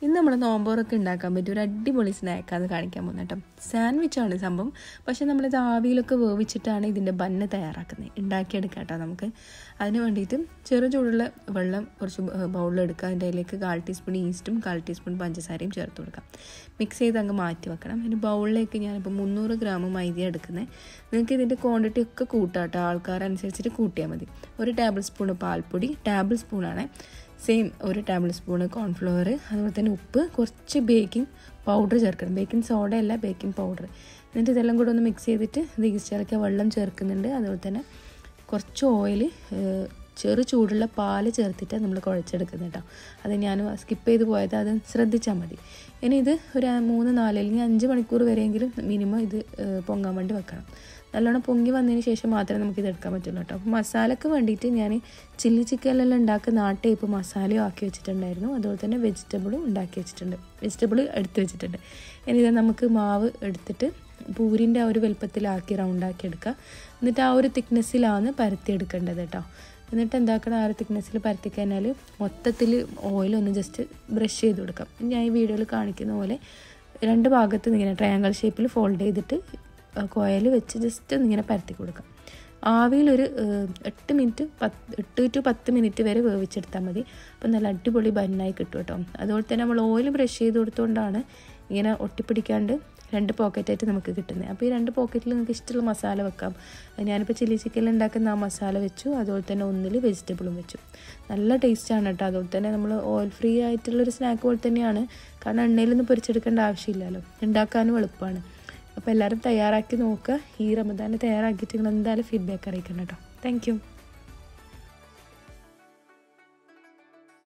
ഇന്ന് നമ്മൾ നോമ്പോറൊക്കെ ഉണ്ടാക്കാൻ പറ്റിയ ഒരു അടിപൊളി സ്നാക്കാന്ന് കാണിക്കാൻ പോകുന്നത് കേട്ടോ സാൻഡ്വിച്ചാണ് സംഭവം പക്ഷേ നമ്മളിത് ആവിയിലൊക്കെ വേവിച്ചിട്ടാണ് ഇതിൻ്റെ ബന്ന് തയ്യാറാക്കുന്നത് ഉണ്ടാക്കിയെടുക്കാം കേട്ടോ നമുക്ക് അതിന് വേണ്ടിയിട്ട് ചെറു ചൂടുള്ള വെള്ളം കുറച്ച് ബൗളിലെടുക്കുക അതിൻ്റെ അതിലേക്ക് കാൽ ടീസ്പൂൺ ഈസ്റ്റും കാൽ ടീസ്പൂൺ പഞ്ചസാരയും ചേർത്ത് കൊടുക്കാം മിക്സ് ചെയ്ത് അങ്ങ് മാറ്റി വെക്കണം ഇനി ബൗളിലേക്ക് ഞാനിപ്പോൾ മുന്നൂറ് ഗ്രാം മൈദ എടുക്കുന്നത് നിങ്ങൾക്ക് ഇതിൻ്റെ ക്വാണ്ടിറ്റി ഒക്കെ കൂട്ടാം കേട്ടോ ആൾക്കാരനുസരിച്ചിട്ട് കൂട്ടിയാൽ മതി ഒരു ടേബിൾ സ്പൂൺ പാൽപ്പൊടി ടേബിൾ സ്പൂണാണ് സെയിം ഒരു ടേബിൾ സ്പൂണ് കോൺഫ്ലവർ അതുപോലെ തന്നെ ഉപ്പ് കുറച്ച് ബേക്കിംഗ് പൗഡർ ചേർക്കണം ബേക്കിംഗ് സോഡ അല്ല ബേക്കിംഗ് പൗഡർ എന്നിട്ട് ഇതെല്ലാം കൂടെ ഒന്ന് മിക്സ് ചെയ്തിട്ട് ഇത് ഈസ്റ്റിലൊക്കെ വെള്ളം ചേർക്കുന്നുണ്ട് അതുപോലെ തന്നെ കുറച്ച് ഓയിൽ ചെറു ചൂടുള്ള പാല് ചേർത്തിട്ട് നമ്മൾ കുഴച്ചെടുക്കുന്നത് കേട്ടോ അത് ഞാൻ സ്കിപ്പ് ചെയ്ത് പോയത് അത് ശ്രദ്ധിച്ചാൽ മതി ഇനി ഇത് ഒരു മൂന്ന് നാല് അല്ലെങ്കിൽ അഞ്ച് മണിക്കൂർ വരെയെങ്കിലും മിനിമം ഇത് പൊങ്ങാൻ വേണ്ടി വെക്കണം നല്ലോണം പൊങ്ങി വന്നതിന് ശേഷം മാത്രമേ നമുക്ക് ഇത് എടുക്കാൻ പറ്റുള്ളൂ കേട്ടോ അപ്പോൾ മസാലയ്ക്ക് വേണ്ടിയിട്ട് ഞാൻ ചില്ലി ചിക്കനിലെല്ലാം ഉണ്ടാക്കുന്ന ആ ടൈപ്പ് മസാലയും ആക്കി വെച്ചിട്ടുണ്ടായിരുന്നു അതുപോലെ തന്നെ വെജിറ്റബിളും ഉണ്ടാക്കി വെച്ചിട്ടുണ്ട് വെജിറ്റബിൾ എടുത്ത് വെച്ചിട്ടുണ്ട് ഇനി ഇത് നമുക്ക് മാവ് എടുത്തിട്ട് പൂരിൻ്റെ ആ ഒരു വലുപ്പത്തിലാക്കി റൗണ്ടാക്കി എടുക്കുക എന്നിട്ട് ആ ഒരു തിക്നെസ്സിലാണ് പരത്തി എടുക്കേണ്ടത് കേട്ടോ എന്നിട്ട് എന്താക്കണം ആ ഒരു തിക്നെസ്സിൽ പരത്തി കഴിഞ്ഞാൽ മൊത്തത്തിൽ ഓയിലൊന്ന് ജസ്റ്റ് ബ്രഷ് ചെയ്ത് കൊടുക്കാം ഞാൻ ഈ വീഡിയോയിൽ കാണിക്കുന്ന പോലെ രണ്ട് ഭാഗത്ത് ഇങ്ങനെ ട്രയാങ്കിൾ ഷേപ്പിൽ ഫോൾഡ് ചെയ്തിട്ട് കോയൽ വെച്ച് ജസ്റ്റ് ഒന്നിങ്ങനെ പരത്തി കൊടുക്കാം ആവിയിലൊരു എട്ട് മിനിറ്റ് പത്ത് എട്ട് ടു പത്ത് മിനിറ്റ് വരെ വേവിച്ചെടുത്താൽ മതി അപ്പോൾ നല്ല അടിപൊളി ബന്നായി കിട്ടും കേട്ടോ അതുപോലെ തന്നെ നമ്മൾ ഓയിൽ ബ്രഷ് ചെയ്ത് കൊടുത്തുകൊണ്ടാണ് ഇങ്ങനെ ഒട്ടിപ്പിടിക്കാണ്ട് രണ്ട് പോക്കറ്റായിട്ട് നമുക്ക് കിട്ടുന്നത് അപ്പോൾ ഈ രണ്ട് പോക്കറ്റിൽ നിങ്ങൾക്ക് ഇഷ്ടമുള്ള മസാല വെക്കാം ഞാനിപ്പോൾ ചില്ലി ചിക്കനിൽ ഉണ്ടാക്കുന്ന ആ മസാല വെച്ചു അതുപോലെ തന്നെ ഒന്നിൽ വെജിറ്റബിളും വെച്ചു നല്ല ടേസ്റ്റാണ് കേട്ടോ അതുപോലെ തന്നെ നമ്മൾ ഓയിൽ ഫ്രീ ആയിട്ടുള്ളൊരു സ്നാക്ക് പോലെ തന്നെയാണ് കാരണം എണ്ണയിലൊന്നും പൊരിച്ചെടുക്കേണ്ട ആവശ്യമില്ലല്ലോ ഉണ്ടാക്കാനും എളുപ്പമാണ് അപ്പോൾ എല്ലാവരും തയ്യാറാക്കി നോക്കുക ഈ റമദാൻ തയ്യാറാക്കിയിട്ട് നിങ്ങൾ എന്തായാലും ഫീഡ്ബാക്ക് അറിയിക്കണം കേട്ടോ താങ്ക്